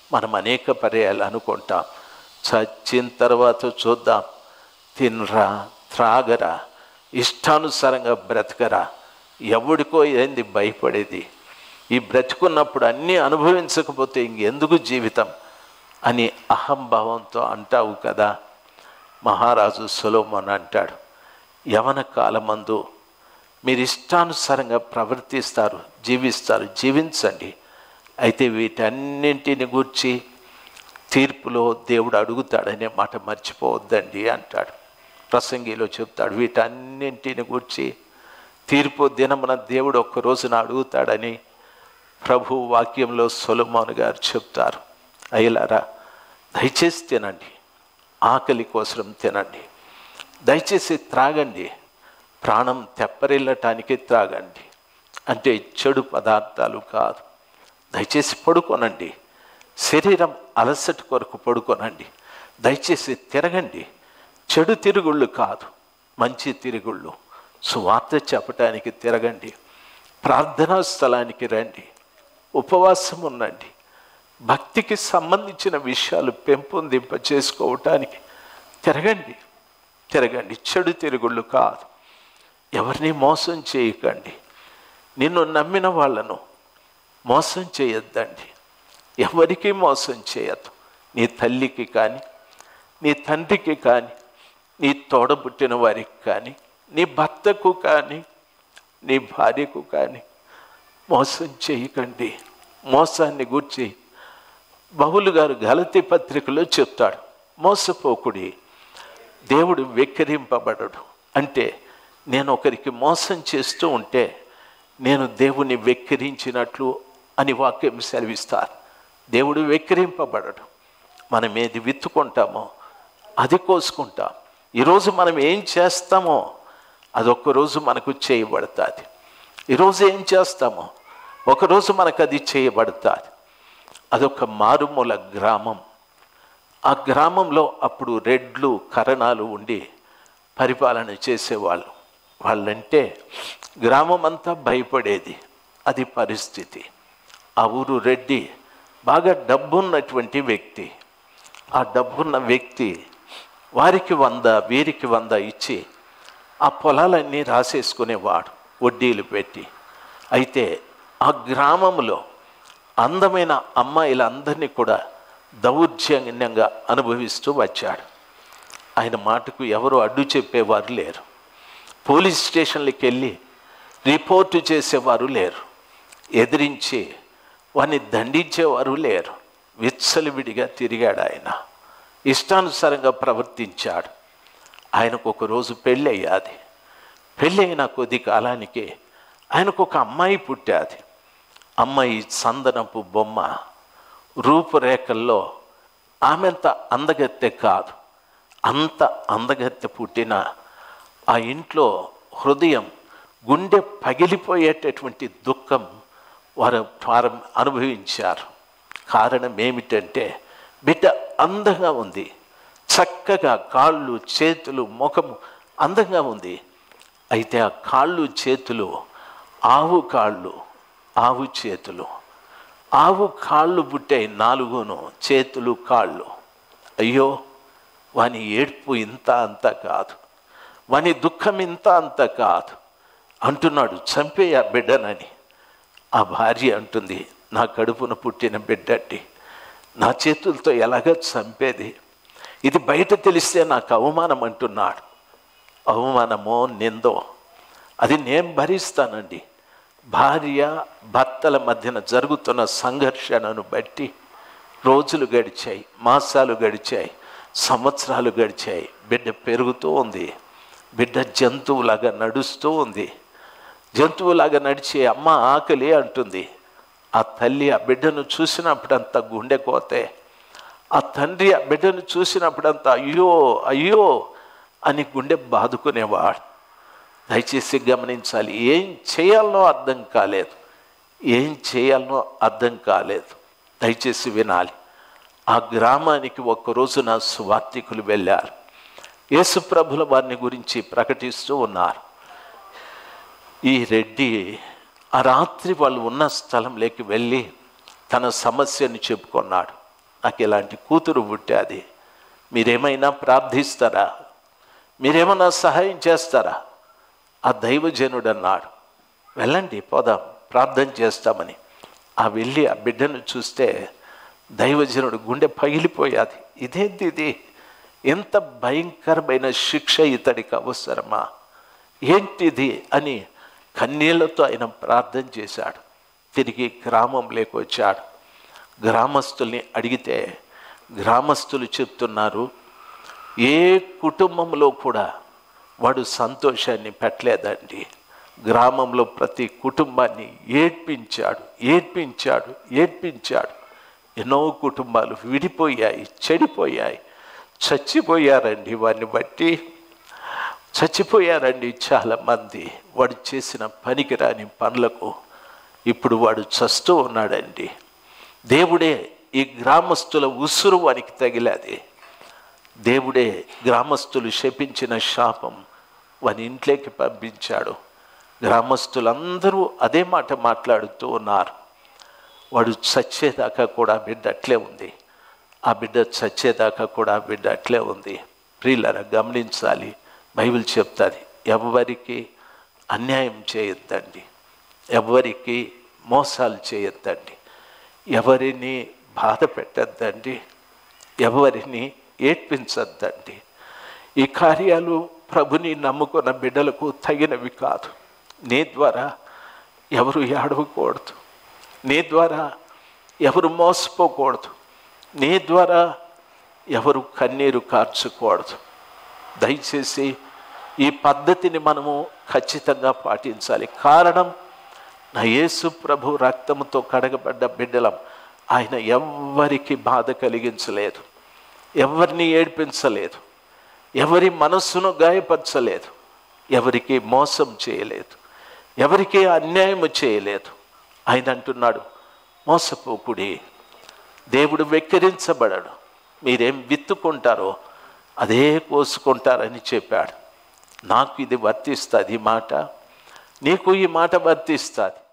మనం అనేక పర్యాలు అనుకుంటాం చచ్చిన తర్వాత చూద్దాం తినరా త్రాగరా ఇష్టానుసారంగా బ్రతకరా ఎవడికో ఏంది భయపడేది ఈ బ్రతుకున్నప్పుడు అన్నీ అనుభవించకపోతే ఇంకెందుకు జీవితం అని అహంభావంతో అంటావు కదా మహారాజు సొలోమన్ అంటాడు యవన కాలమందు మీరు ఇష్టానుసారంగా ప్రవర్తిస్తారు జీవిస్తారు జీవించండి అయితే వీటన్నింటిని గూర్చి తీర్పులో దేవుడు అడుగుతాడనే మాట మర్చిపోవద్దండి అంటాడు ప్రసంగిలో చెప్తాడు వీటన్నింటిని గూర్చి తీర్పు దినమున దేవుడు ఒక్క రోజున అడుగుతాడని ప్రభు వాక్యంలో సొలమోన్ గారు చెప్తారు అయ్యలారా దయచేసి తినండి ఆకలి కోసం తినండి దయచేసి త్రాగండి ప్రాణం తెప్పరిల్లటానికి త్రాగండి అంటే చెడు పదార్థాలు కాదు దయచేసి పడుకోనండి శరీరం అలసట కొరకు పడుకోనండి దయచేసి తిరగండి చెడు తిరుగుళ్ళు కాదు మంచి తిరుగుళ్ళు సువార్త చెప్పటానికి తిరగండి ప్రార్థనా స్థలానికి రండి ఉపవాసం ఉండండి భక్తికి సంబంధించిన విషయాలు పెంపొందింప చేసుకోవటానికి తిరగండి తిరగండి చెడు తిరుగుళ్ళు కాదు ఎవరిని మోసం చేయకండి నిన్ను నమ్మిన వాళ్ళను మోసం చేయొద్దండి ఎవరికి మోసం చేయొద్దు నీ తల్లికి కానీ నీ తండ్రికి కానీ నీ తోడబుట్టిన వారికి కానీ నీ భర్తకు కానీ నీ భార్యకు కానీ మోసం చేయకండి మోసాన్ని గూర్చి బహులు గారు గలతి పత్రికలో చెప్తాడు మోసపోకుడి దేవుడు వెక్కిరింపబడడు అంటే నేను ఒకరికి మోసం చేస్తూ ఉంటే నేను దేవుని వెక్కిరించినట్లు అని వాక్యం సెలవిస్తారు దేవుడు వెక్కిరింపబడడు మనం ఏది విత్తుకుంటామో అది కోసుకుంటాం ఈరోజు మనం ఏం చేస్తామో అదొక్క రోజు మనకు చేయబడుతుంది ఈరోజు ఏం చేస్తామో ఒకరోజు మనకు అది చేయబడుతుంది అదొక మారుమూల గ్రామం ఆ గ్రామంలో అప్పుడు రెడ్లు కరణాలు ఉండి పరిపాలన చేసేవాళ్ళు వాళ్ళంటే గ్రామం అంతా భయపడేది అది పరిస్థితి ఆ ఊరు రెడ్డి బాగా డబ్బున్నటువంటి వ్యక్తి ఆ డబ్బున్న వ్యక్తి వారికి వంద వీరికి వంద ఇచ్చి ఆ పొలాలన్నీ రాసేసుకునేవాడు వడ్డీలు పెట్టి అయితే ఆ గ్రామంలో అందమైన అమ్మాయిలందరినీ కూడా దౌర్జన్యంగా అనుభవిస్తూ వచ్చాడు ఆయన మాటకు ఎవరు అడ్డు చెప్పేవారు లేరు పోలీస్ స్టేషన్లకు వెళ్ళి రిపోర్టు చేసేవారు లేరు ఎదిరించి వారిని దండించేవారు లేరు విచ్చలవిడిగా తిరిగాడు ఆయన ఇష్టానుసారంగా ప్రవర్తించాడు ఆయనకు ఒక రోజు పెళ్ళి అయ్యాది పెళ్ళి అయిన కొద్ది కాలానికి ఆయనకు ఒక అమ్మాయి పుట్టాది అమ్మాయి చందనపు బొమ్మ రూపురేఖల్లో ఆమెంత అందగత్తె కాదు అంత అందగత్తె పుట్టిన ఆ ఇంట్లో హృదయం గుండె పగిలిపోయేటటువంటి దుఃఖం వారు వారు అనుభవించారు కారణం ఏమిటంటే బిడ్డ అందంగా ఉంది చక్కగా కాళ్ళు చేతులు ముఖము అందంగా ఉంది అయితే ఆ కాళ్ళు చేతులు ఆవు కాళ్ళు ఆవు చేతులు ఆవు కాళ్ళు పుట్టాయి నాలుగును చేతులు కాళ్ళు అయ్యో వాని ఏడ్పు ఇంత అంత కాదు వాని దుఃఖం ఇంత అంత కాదు అంటున్నాడు చంపే ఆ బిడ్డనని ఆ భార్య అంటుంది నా కడుపున పుట్టిన బిడ్డట్టి నా చేతులతో ఎలాగ చంపేది ఇది బయట తెలిస్తే నాకు అవమానం అంటున్నాడు అవమానమో నిందో అది నేను భరిస్తానండి భార్య భర్తల మధ్యన జరుగుతున్న సంఘర్షణను బట్టి రోజులు గడిచాయి మాసాలు గడిచాయి సంవత్సరాలు గడిచాయి బిడ్డ పెరుగుతూ ఉంది బిడ్డ జంతువులాగా నడుస్తూ ఉంది జంతువులాగా నడిచే అమ్మ ఆకలి అంటుంది ఆ తల్లి ఆ బిడ్డను చూసినప్పుడంతా గుండె కోతే ఆ తండ్రి ఆ బిడ్డను చూసినప్పుడంతా అయ్యో అయ్యో అని గుండె బాదుకునేవాడు దయచేసి గమనించాలి ఏం చేయాలనో అర్థం కాలేదు ఏం చేయాలనో అర్థం కాలేదు దయచేసి వినాలి ఆ గ్రామానికి ఒక్కరోజు నా సువార్థికులు వెళ్ళారు యేసుప్రభుల వారిని గురించి ప్రకటిస్తూ ఉన్నారు ఈ రెడ్డి ఆ రాత్రి వాళ్ళు ఉన్న స్థలంలోకి వెళ్ళి తన సమస్యని చెప్పుకున్నాడు నాకు ఇలాంటి కూతురు పుట్టాది మీరేమైనా ప్రార్థిస్తారా మీరేమైనా సహాయం చేస్తారా ఆ దైవజనుడు అన్నాడు వెళ్ళండి పోదాం ప్రార్థన చేస్తామని ఆ వెళ్ళి ఆ బిడ్డను చూస్తే దైవజనుడు గుండె పగిలిపోయాది ఇదేంటి ఇది ఎంత భయంకరమైన శిక్ష ఇతడికి అవసరమా ఏంటిది అని కన్నీళ్లతో ఆయన ప్రార్థన చేశాడు తిరిగి గ్రామంలోకి వచ్చాడు గ్రామస్తుల్ని అడిగితే గ్రామస్తులు చెప్తున్నారు ఏ కుటుంబంలో కూడా వాడు సంతోషాన్ని పెట్టలేదండి గ్రామంలో ప్రతి కుటుంబాన్ని ఏడ్పించాడు ఏడ్పించాడు ఏడ్పించాడు ఎన్నో కుటుంబాలు విడిపోయాయి చెడిపోయాయి చచ్చిపోయారండి వారిని బట్టి చచ్చిపోయారండి చాలామంది వాడు చేసిన పనికిరాని పనులకు ఇప్పుడు వాడు చస్తూ ఉన్నాడండి దేవుడే ఈ గ్రామస్తుల ఉసురు వానికి తగిలాది దేవుడే గ్రామస్తులు శపించిన శాపం వాని ఇంట్లోకి పంపించాడు గ్రామస్తులందరూ అదే మాట మాట్లాడుతూ ఉన్నారు వాడు చచ్చేదాకా కూడా బిడ్డ అట్లే ఉంది ఆ బిడ్డ చచ్చేదాకా కూడా ఆ బిడ్డ అట్లే ఉంది ప్రియులరా గమనించాలి బైబిల్ చెప్తుంది ఎవరికి అన్యాయం చేయొద్దండి ఎవరికి మోసాలు చేయొద్దండి ఎవరిని బాధ పెట్టద్దండి ఎవరిని ఏడ్పించద్దండి ఈ కార్యాలు ప్రభుని నమ్ముకున్న బిడ్డలకు తగినవి కాదు నీ ద్వారా ఎవరు ఏడవకూడదు నీ ద్వారా ఎవరు మోసపోకూడదు నీ ద్వారా ఎవరు కన్నీరు కార్చకూడదు దయచేసి ఈ పద్ధతిని మనము ఖచ్చితంగా పాటించాలి కారణం నా యేసు ప్రభు రక్తముతో కడగబడ్డ బిడ్డలం ఆయన ఎవ్వరికి బాధ కలిగించలేదు ఎవరిని ఏడ్పించలేదు ఎవరి మనస్సును గాయపరచలేదు ఎవరికి మోసం చేయలేదు ఎవరికి అన్యాయం చేయలేదు ఆయన అంటున్నాడు మోసపోకుడి దేవుడు వెక్కిరించబడడు మీరేం విత్తుకుంటారో అదే కోసుకుంటారని చెప్పాడు నాకు ఇది వర్తిస్తుంది ఈ మాట నీకు ఈ మాట వర్తిస్తుంది